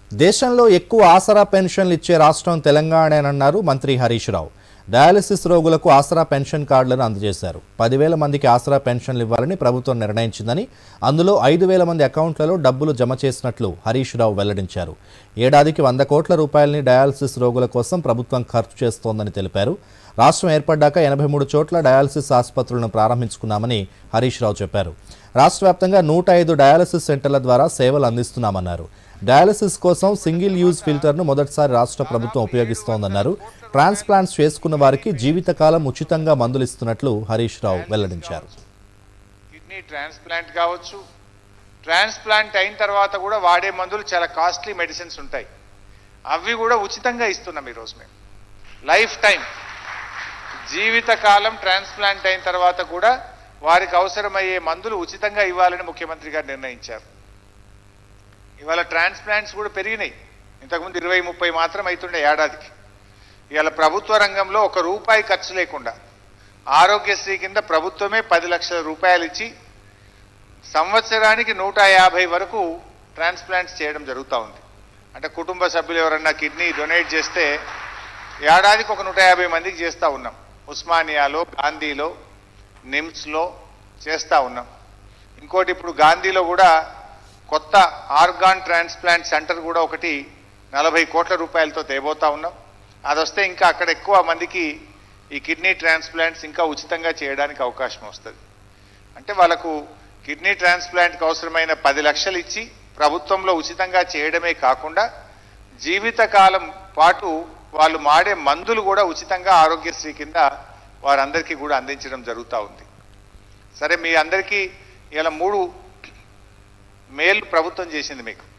దేశంలో ఎక్కువ ఆసరా పెన్షన్లు ఇచ్చే రాష్ట్రం తెలంగాణేనన్నారు మంత్రి హరీష్ రావు డయాలసిస్ రోగులకు ఆసరా పెన్షన్ కార్డులను అందజేశారు పదివేల మందికి ఆసరా పెన్షన్లు ఇవ్వాలని ప్రభుత్వం నిర్ణయించిందని అందులో ఐదు వేల మంది అకౌంట్లలో డబ్బులు జమ చేసినట్లు హరీష్ రావు వెల్లడించారు ఏడాదికి వంద కోట్ల రూపాయలని డయాలసిస్ రోగుల కోసం ప్రభుత్వం ఖర్చు చేస్తోందని తెలిపారు రాష్ట్రం ఏర్పడ్డాక ఎనభై మూడు చోట్ల డయాలసిస్ ఆసుపత్రులను ప్రారంభించుకున్నామని హరీష్ రావు చెప్పారు రాష్ట్ర వ్యాప్తంగా నూట ఐదు డయాలసిస్ సెంటర్ల ద్వారా సేవలు అందిస్తున్నామన్నారు డయాలసిస్ కోసం సింగిల్ యూజ్ ఫిల్టర్ను మొదటిసారి రాష్ట్ర ప్రభుత్వం ఉపయోగిస్తోందన్నారు ట్రాన్స్ప్లాంట్స్ చేసుకున్న వారికి జీవితకాలం ఉచితంగా మందులు ఇస్తున్నట్లు హరీష్ రావు వెల్లడించారు కిడ్నీ ట్రాన్స్ప్లాంట్ కావచ్చు ట్రాన్స్ప్లాంట్ అయిన తర్వాత కూడా వాడే మందులు చాలా కాస్ట్లీ మెడిసిన్స్ ఉంటాయి అవి కూడా ఉచితంగా ఇస్తున్నాం ఈరోజు మేము లైఫ్ టైం జీవితకాలం ట్రాన్స్ప్లాంట్ అయిన తర్వాత కూడా వారికి అవసరమయ్యే మందులు ఉచితంగా ఇవ్వాలని ముఖ్యమంత్రి గారు నిర్ణయించారు ఇవాళ ట్రాన్స్ప్లాంట్స్ కూడా పెరిగినాయి ఇంతకుముందు ఇరవై ముప్పై మాత్రం అవుతుండే ఏడాదికి ఇవాళ ప్రభుత్వ రంగంలో ఒక రూపాయి ఖర్చు లేకుండా ఆరోగ్యశ్రీ కింద ప్రభుత్వమే పది లక్షల రూపాయలు ఇచ్చి సంవత్సరానికి నూట యాభై వరకు ట్రాన్స్ప్లాంట్స్ చేయడం జరుగుతూ ఉంది అంటే కుటుంబ సభ్యులు ఎవరన్నా కిడ్నీ డొనేట్ చేస్తే ఏడాదికి ఒక నూట యాభై మందికి చేస్తూ ఉన్నాం ఉస్మానియాలో గాంధీలో నిమ్స్లో చేస్తూ ఉన్నాం ఇంకోటి ఇప్పుడు గాంధీలో కూడా కొత్త ఆర్గాన్ ట్రాన్స్ప్లాంట్ సెంటర్ కూడా ఒకటి నలభై కోట్ల రూపాయలతో తేబోతా ఉన్నాం అది వస్తే ఇంకా అక్కడ ఎక్కువ మందికి ఈ కిడ్నీ ట్రాన్స్ప్లాంట్స్ ఇంకా ఉచితంగా చేయడానికి అవకాశం వస్తుంది అంటే వాళ్ళకు కిడ్నీ ట్రాన్స్ప్లాంట్కి అవసరమైన పది లక్షలు ఇచ్చి ప్రభుత్వంలో ఉచితంగా చేయడమే కాకుండా జీవితకాలం పాటు వాళ్ళు మాడే మందులు కూడా ఉచితంగా ఆరోగ్యశ్రీ కింద వారందరికీ కూడా అందించడం జరుగుతూ ఉంది సరే మీ అందరికీ ఇలా మూడు మేలు ప్రభుత్వం చేసింది మీకు